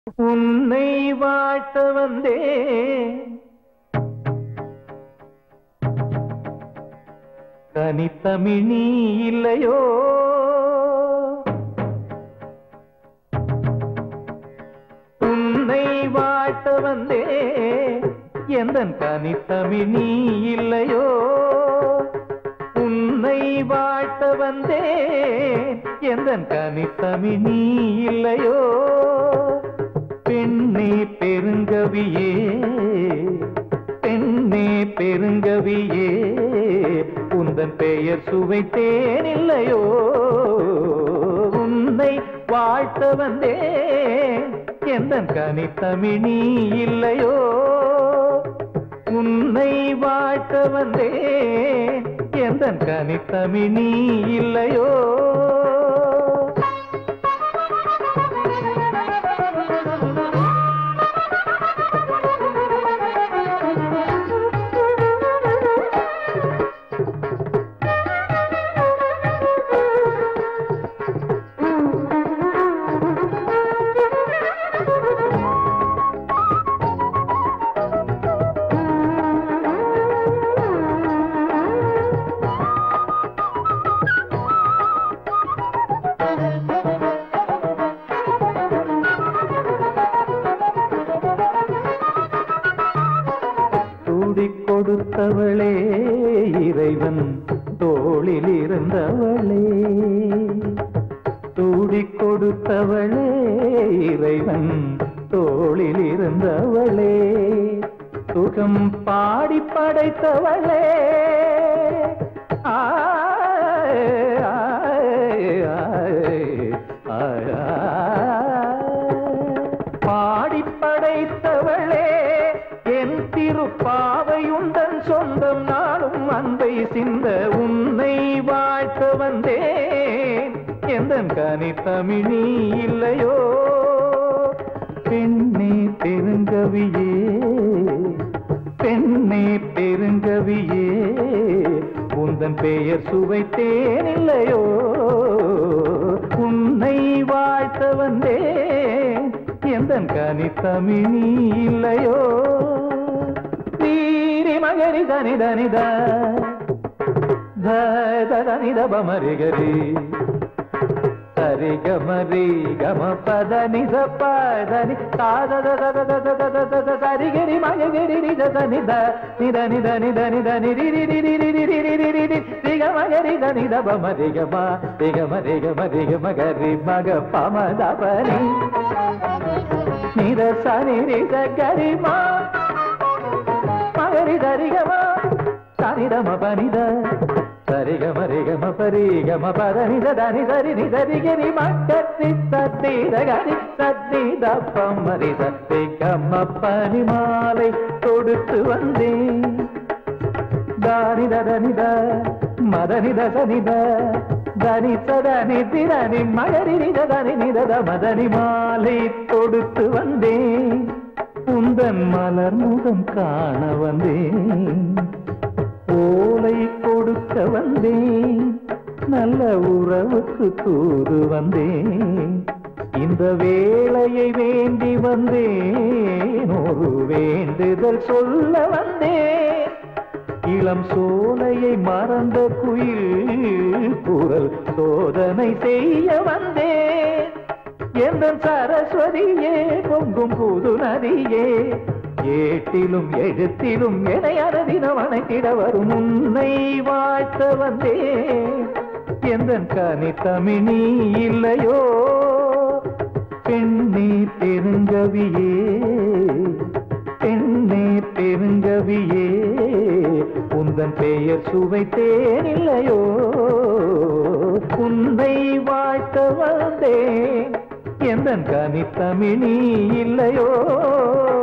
உன்னை வாழ்த்த வந்தேன் தனித்தமிழ் நீ இல்லையோ உன்னை வாழ்த்த வந்தேன் எந்தன் கனித்தமிழ் நீ இல்லையோ உன்னை வாழ்த்த வந்தேன் எந்தன் கனித்தமிழ் நீ இல்லையோ பெண்ணே பெருங்கவியே பெண்ணே பெருங்கவியே உந்தன் பெயர் சுவைத்தேன் இல்லையோ உன்னை வாழ்த்த வந்தேன் எந்தன் கனித்தமிழ் நீ இல்லையோ உன்னை வாழ்த்த வந்தேன் எந்தன் கனித்தமிழ் நீ இல்லையோ சூடிக் கொடுத்தவளே இறைவன் தோளில் இருந்தவளே சூடிக் கொடுத்தவளே இறைவன் தோளில் இருந்தவளே சுகம் பாடி படைத்தவளே ஆய், ஆய், ஆய், ஆய், ஆய். பாடி படைத்தவளே என் திருப்பாவையுந்தன் சொந்தம் நாளும் அன்பை சிந்த உன்னை வாழ்த்த வந்தேன் எந்தன் கனி தமிழி இல்லையோ பெண்ணே பெருங்கவியே பெண்ணே பெருங்கவியே உந்தன் பெயர் சுவைத்தேன் இல்லையோ உன்னை வாழ்த்த வந்தேன் எந்தன் கனி தமிழி இல்லையோ நீரி மகரி தனி தனித தனித பமரிகரி சரி கமரி கம பத நிச பதனி தாத சரிகரி மகரி நித நித நித நித நித நித நிரி ரி ரி ரி ரி ரி ரி ரி ரி ரி ரிக மகரி தனி தப மரி கம ரிக மரி கம ரிக மகரி மக பம தபனி நித சனி ரித கரிமா மகரி தரிகமா சனிதம பனித சரிகம ரிகம பரிகம பரனித தனி சரி நிதரி கிரி மக்கத்தி சத்தீத கரி சத்தி தப்பமரி சத்தி கம்ம பனி மாலை தொடுத்து வந்தேன் தானித தனித மதனித சனித தனி சதனி திரணி மகரி நித தனி நிதத மதனி மாலை தொடுத்து வந்தேன் உந்தன் மலர் முகம் காண வந்தேன் ஓலை கொடுக்க வந்தேன் நல்ல உறவுக்கு தூது வந்தேன் இந்த வேளையை வேண்டி வந்தேன் ஒரு வேண்டுதல் சொல்ல வந்தேன் இளம் சோலையை மறந்த குயில் குரல் சோதனை செய்ய வந்தேன் எந்த சரஸ்வதியே பொங்கும் புது நதியே ஏட்டிலும் எழுத்திலும் என அனதினம் அணைத்திட வரும் உன்னை வாழ்த்த வந்தேன் எந்த கனி தமிழி இல்லையோ பெண்ணே பெருங்கவியே பெண்ணே பெருங்கவியே உந்தன் பெயர் சுவைத்தேன் இல்லையோ உன்னை வாழ்த்த வந்தேன் எந்தன் கனி தமிழி இல்லையோ